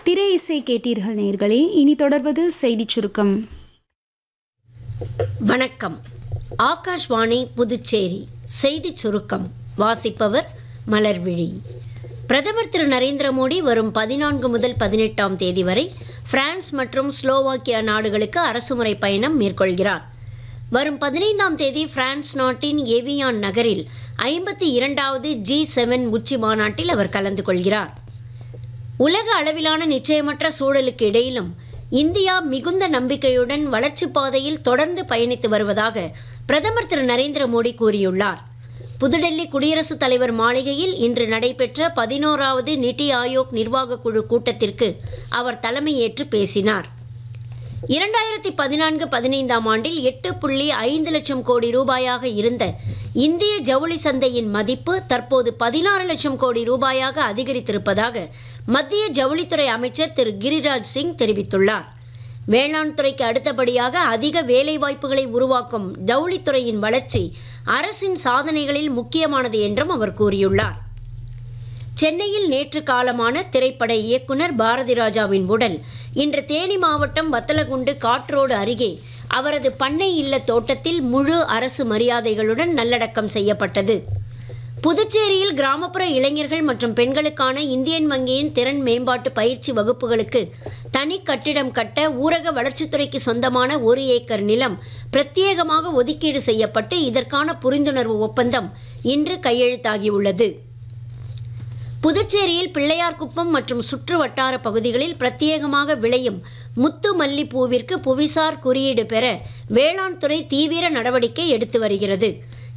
திரை இசை கேட்டீர்கள் நேர்களே இனி தொடர்வது செய்திச் சுருக்கம் வணக்கம் ஆகாஷ்வாணி புதுச்சேரி செய்திச் சுருக்கம் வாசிப்பவர் மலர்விழி பிரதமர் திரு நரேந்திர மோடி வரும் பதினான்கு முதல் பதினெட்டாம் தேதி வரை பிரான்ஸ் மற்றும் ஸ்லோவாக்கியா நாடுகளுக்கு அரசுமுறை பயணம் மேற்கொள்கிறார் வரும் பதினைந்தாம் தேதி பிரான்ஸ் நாட்டின் எவியான் நகரில் ஐம்பத்தி இரண்டாவது ஜி செவன் உச்சி மாநாட்டில் அவர் கலந்து கொள்கிறார் உலக அளவிலான நிச்சயமற்ற சூழலுக்கு இடையிலும் இந்தியா மிகுந்த நம்பிக்கையுடன் வளர்ச்சிப் பாதையில் தொடர்ந்து பயணித்து வருவதாக பிரதமர் திரு நரேந்திர மோடி கூறியுள்ளார் புதுடெல்லி குடியரசுத் தலைவர் மாளிகையில் இன்று நடைபெற்ற பதினோராவது நிதி ஆயோக் நிர்வாக குழு கூட்டத்திற்கு அவர் தலைமையேற்று பேசினார் இரண்டாயிரத்தி பதினான்கு பதினைந்தாம் ஆண்டில் எட்டு புள்ளி ஐந்து லட்சம் கோடி ரூபாயாக இருந்த இந்திய ஜவுளி சந்தையின் மதிப்பு தற்போது பதினாறு லட்சம் கோடி ரூபாயாக அதிகரித்திருப்பதாக மத்திய ஜவுளித்துறை அமைச்சர் திரு கிரிராஜ் சிங் தெரிவித்துள்ளார் வேளாண் துறைக்கு அடுத்தபடியாக அதிக வேலைவாய்ப்புகளை உருவாக்கும் ஜவுளித்துறையின் வளர்ச்சி அரசின் சாதனைகளில் முக்கியமானது என்றும் அவர் கூறியுள்ளார் சென்னையில் நேற்று காலமான திரைப்பட இயக்குனர் பாரதி ராஜாவின் உடல் இன்று தேனி மாவட்டம் வத்தலகுண்டு காற்றோடு அருகே அவரது பண்ணை இல்ல தோட்டத்தில் முழு அரசு மரியாதைகளுடன் நல்லடக்கம் செய்யப்பட்டது புதுச்சேரியில் கிராமப்புற இளைஞர்கள் மற்றும் பெண்களுக்கான இந்தியன் வங்கியின் திறன் மேம்பாட்டு பயிற்சி வகுப்புகளுக்கு தனி கட்டிடம் கட்ட ஊரக வளர்ச்சித்துறைக்கு சொந்தமான ஒரு ஏக்கர் நிலம் பிரத்யேகமாக ஒதுக்கீடு செய்யப்பட்டு இதற்கான புரிந்துணர்வு ஒப்பந்தம் இன்று கையெழுத்தாகியுள்ளது புதுச்சேரியில் பிள்ளையார்குப்பம் மற்றும் சுற்று வட்டார பகுதிகளில் பிரத்யேகமாக விளையும் முத்து மல்லிப்பூவிற்கு புவிசார் குறியீடு பெற வேளாண் துறை தீவிர நடவடிக்கை எடுத்து வருகிறது